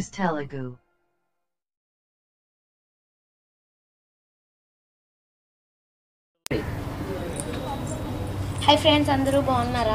Telugu. Hi friends అందరూ బాగున్నారా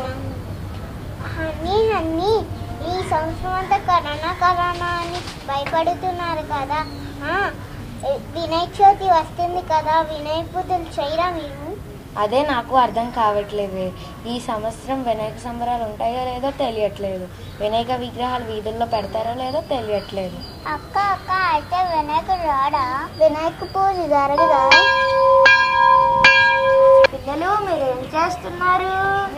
honey honey ఈ సంవత్సరం అంతా కరోనా కరోనా అని భయపడుతున్నారు కదా ఆ, వినాయక చవితి వస్తుంది కదా వినాయక పూజలు చేయరా మీరు అదే నాకు అర్థం కావట్లేదు ఈ సంవత్సరం వినాయక సంబరాలు ఉంటాయో లేదో తెలియట్లేదు వినాయక విగ్రహాలు వీధుల్లో పెడతారో లేదో తెలియట్లేదు అక్క అక్క అయితే వినాయకుడు రాడా వినాయక పూజ జరగదా పిల్లలు మీరు ఏం చేస్తున్నారు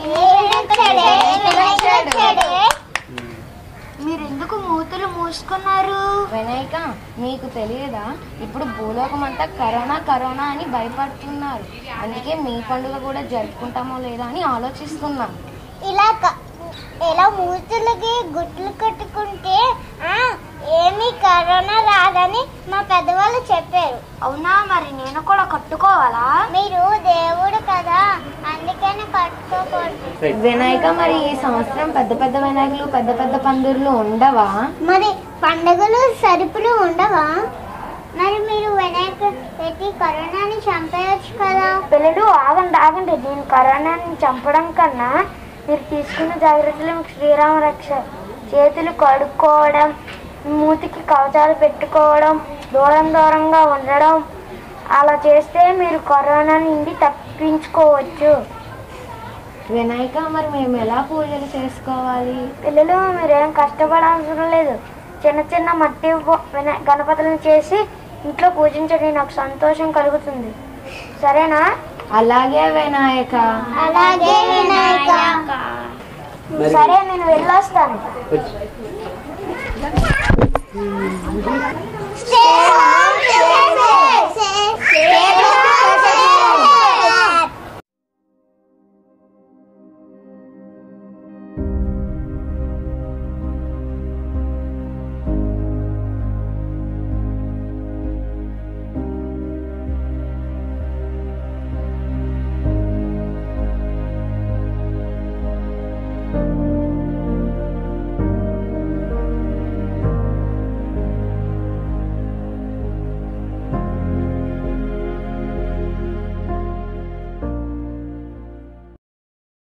మీరు ఎందుకు మూతులు మూసుకున్నారు వినాయక మీకు తెలియదా ఇప్పుడు భూలోకం అంతా కరోనా కరోనా అని భయపడుతున్నారు అందుకే మీ పండుగ కూడా జరుపుకుంటామో లేదో అని ఆలోచిస్తున్నాం ఇలా క- ఇలా మూతులకి గుట్లు కట్టుకుంటే ఆ, ఏమీ కరోనా రాదని మా పెద్దవాళ్ళు చెప్పారు అవునా మరి నేను కూడా కట్టుకోవాలా మీరు దేవుడు కదా అందుకని కట్టుకోకూడదు వినాయక మరి ఈ సంవత్సరం పెద్ద పెద్ద వినాయకులు పెద్ద పెద్ద పందిర్లు ఉండవా మరి పండుగలు సరుపులు ఉండవా మరి మీరు వినాయక పెట్టి కరోనాని చంపేయచ్చు కదా పిల్లలు ఆగండి ఆగండి నేను కరోనాని చంపడం కన్నా మీరు తీసుకున్న జాగ్రత్తలు మీకు శ్రీరామ రక్ష చేతులు కడుక్కోవడం మూతికి కవచాలు పెట్టుకోవడం దూరం దూరంగా ఉండడం అలా చేస్తే మీరు కరోనా నుండి తప్పించుకోవచ్చు వినాయక మరి మేము ఎలా పూజలు చేసుకోవాలి పిల్లలు మీరేం కష్టపడాల్సిన లేదు చిన్న చిన్న మట్టి బొ- వినా- గణపతులను చేసి ఇంట్లో పూజించండి నాకు సంతోషం కలుగుతుంది సరేనా అలాగే వినాయక అలాగే వినాయక సరే నేను వెళ్ళొస్తాను వచ్చి